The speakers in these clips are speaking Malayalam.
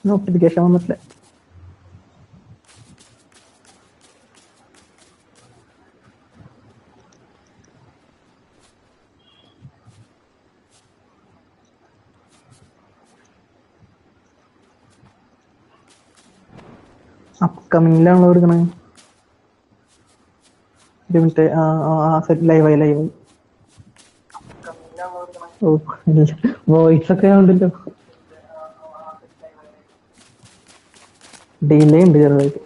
നോട്ടിഫിക്കേഷൻ വന്നിട്ടില്ല അപ്കമിങ്ങിലാണല്ലോ എടുക്കണേ ഒരു മിനിറ്റ് ആ ആ സെറ്റ് ലൈവായി ലൈവായി ഓ വോയിസ് ഒക്കെ ഉണ്ടല്ലോ ഡിലേ ഉണ്ട് ചെറുതായിട്ട്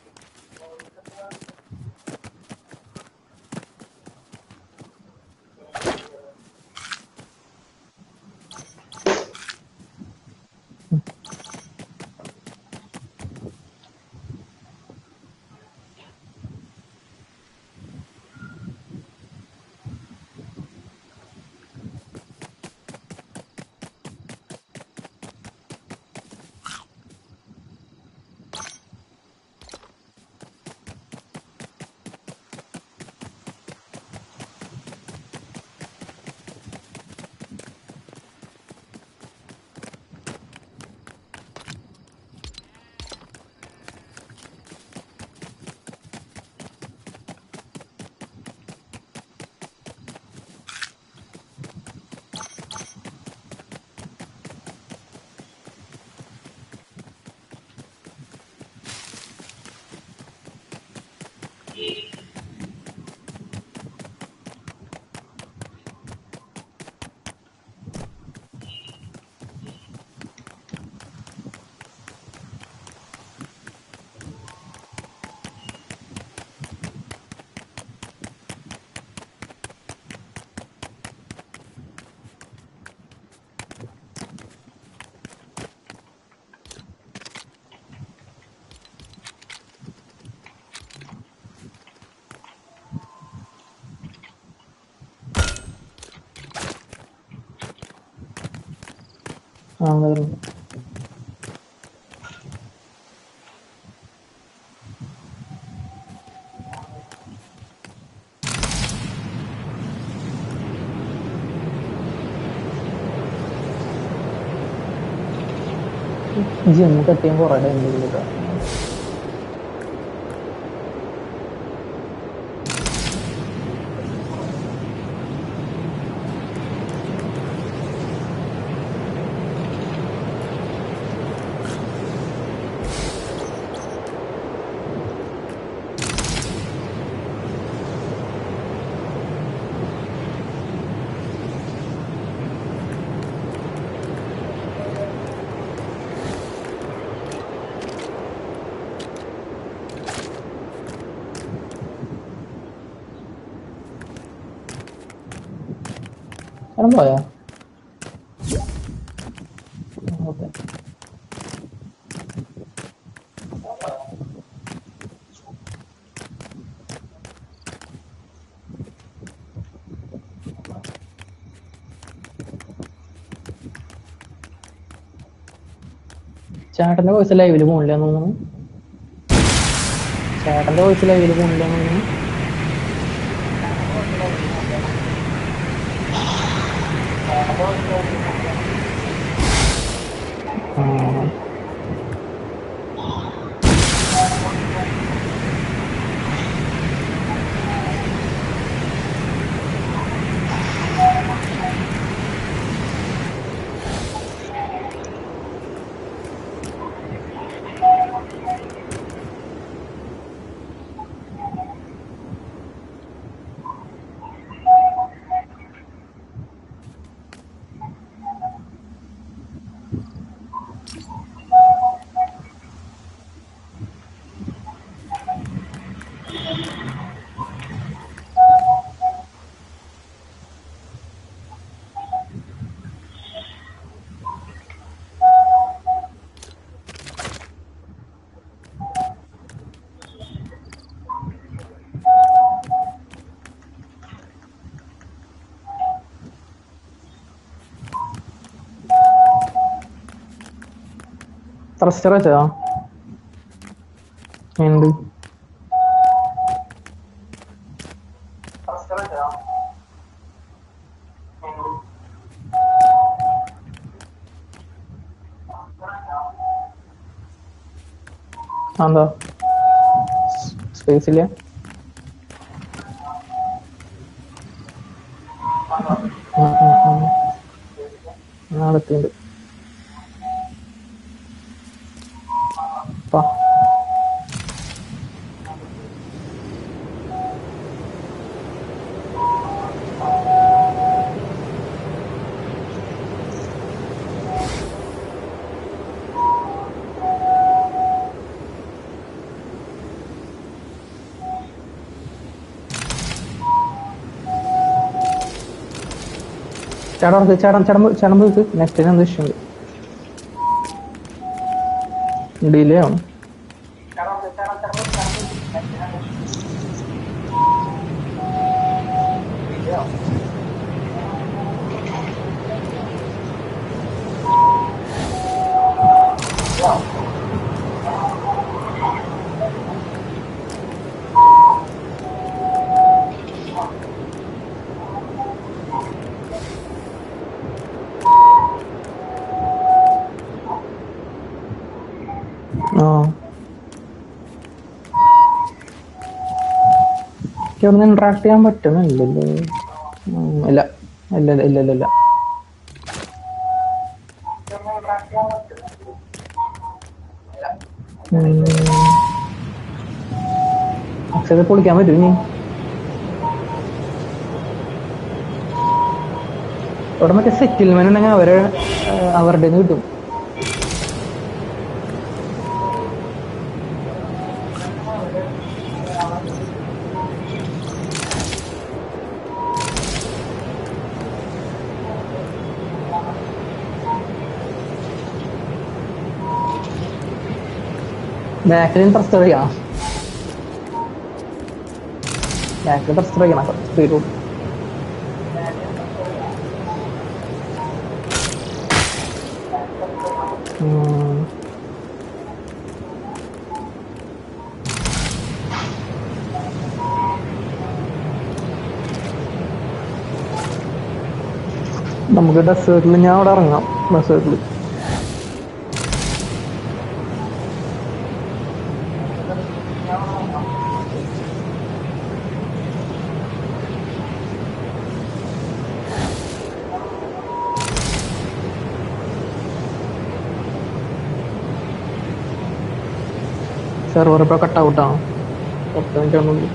ആ വരുന്നു ജിമ്മൊക്കെ എത്തിയാൽ കുറേ ടൈം എടുക്കാം എല്ലാം പോയോ ഓക്കെ ചേട്ടന്റെ വോയിസ് ലൈവില് പോണില്ല തോന്നുന്നു ചേട്ടന്റെ വോയിസ് ലൈവില് പോണില്ല തോന്നുന്നു ആ ത്രസ്റ്റർ വെച്ചതാ ഉണ്ട് എന്താ സ്പേസ് ഇല്ല ഉം, ഉം, ഉം. ഞാൻ അടുത്തുണ്ട് പാ ചേട്ടാ ഉറക്ക്. ചേട്ടൻ ചേട്ടൻ പോയി- ചേട്ടൻ പോയിട്ട് നെക്സ്റ്റ് എന്ത് ഇഷ്യൂ ഡിലേ ആണ് ആ എനിക്ക് ഒന്ന് ഇന്ററാക്ട് ചെയ്യാൻ പറ്റുന്നില്ലല്ലോ ഉം, ഇല്ല ഇല്ല ഇല്ല ഇല്ല ഇല്ല ഇല്ല അക്ഷര പൊളിക്കാൻ പറ്റും ഇനി ഇവിടെ മറ്റേ സെറ്റിൽമെന്റ് ഉണ്ടെങ്കിൽ അവരെ ആ, അവരുടെ നിന്ന് കിട്ടും ബാക്കിൽ പ്രസ്റ്റർ ചെയ്യണം ബാക്കിൽ പ്രസ്റ്റർ ചെയ്യണം സ്പീഡ് നമുക്ക് ഡെസേർട്ടിൽ ഞാൻ അവിടെ ഇറങ്ങാം ഡെസേർട്ടിൽ സെർവർ ഇപ്പോൾ കട്ട് ഔട്ടാണ് പത്ത് മിനിറ്റ് ആണെന്നുള്ളൂ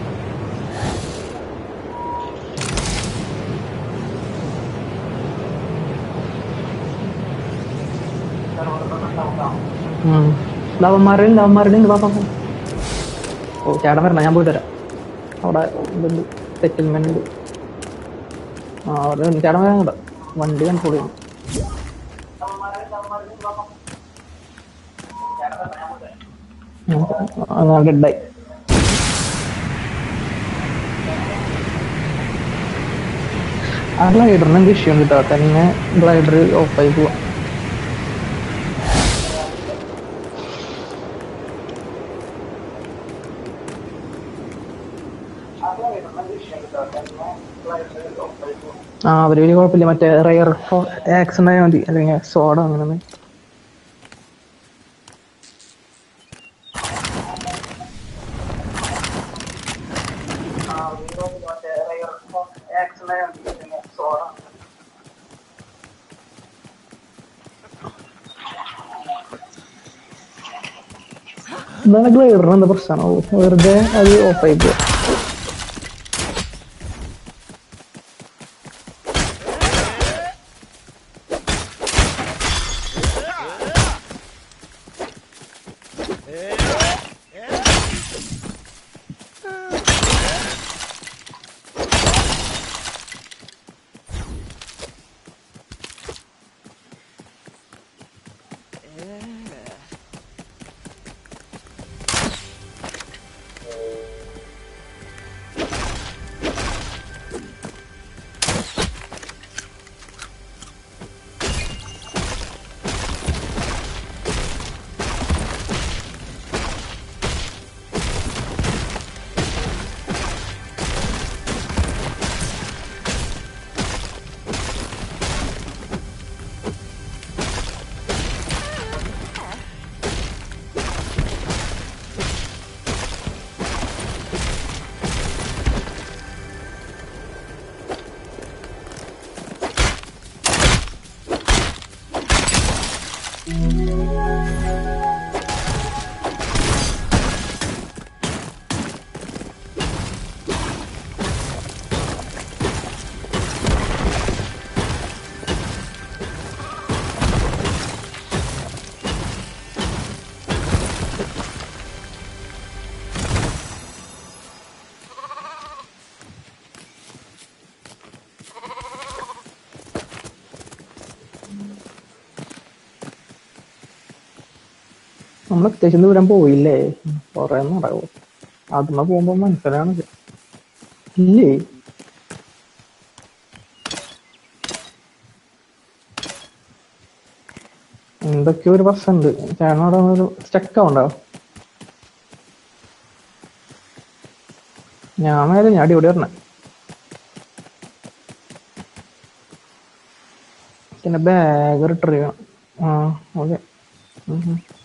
ലവന്മാരുടെ ലവന്മാരുടെ ഉണ്ട് പാപ്പ ഓ ചേട്ടൻ വരണം ഞാൻ പോയിട്ട് വരാം അവിടെ ഇതുണ്ട് സെറ്റിൽമെന്റ് ഉണ്ട് ആ അവിടെ ഉണ്ട്. ചേട്ടൻ വരാൻ കൂടെ വണ്ടി കൺട്രോൾ ചെയ്യും അങ്ങനെ ഡെഡായി ആ ഗ്ലൈഡറിന് എന്ത് ഇഷ്യൂ ഉണ്ട് കേട്ടോ തന്നെ ഗ്ലൈഡർ ഓഫായി പോവാ ആ അവര് വലിയ കുഴപ്പമില്ല മറ്റേ റയർ ആക്സിഡന്റ് ആയാൽ മതി അല്ലെങ്കിൽ സോഡ അങ്ങനെ ഒന്നും. എന്താണ് ഗ്ലൈഡറിന് എന്താ പ്രശ്നമാണോ വെറുതെ അത് ഓഫായി പോവാ നമ്മൾ അത്യാവശ്യം ദൂരം പോയില്ലേ കൊറേ നടക്കും അതിമ്മ പോകുമ്പോ മനസ്സിലാണ് ഇല്ലേ എന്തൊക്കെയോ ഒരു പ്രശ്നമുണ്ട് ചേട്ടനോട് ഒരു സ്റ്റക്ക് ഉണ്ടോ ഞാൻ മേലെ ഞാൻ അടിപൊളി പറഞ്ഞ പിന്നെ ബാഗ് റിട്ടർ ചെയ്യണം ആ ഓക്കെ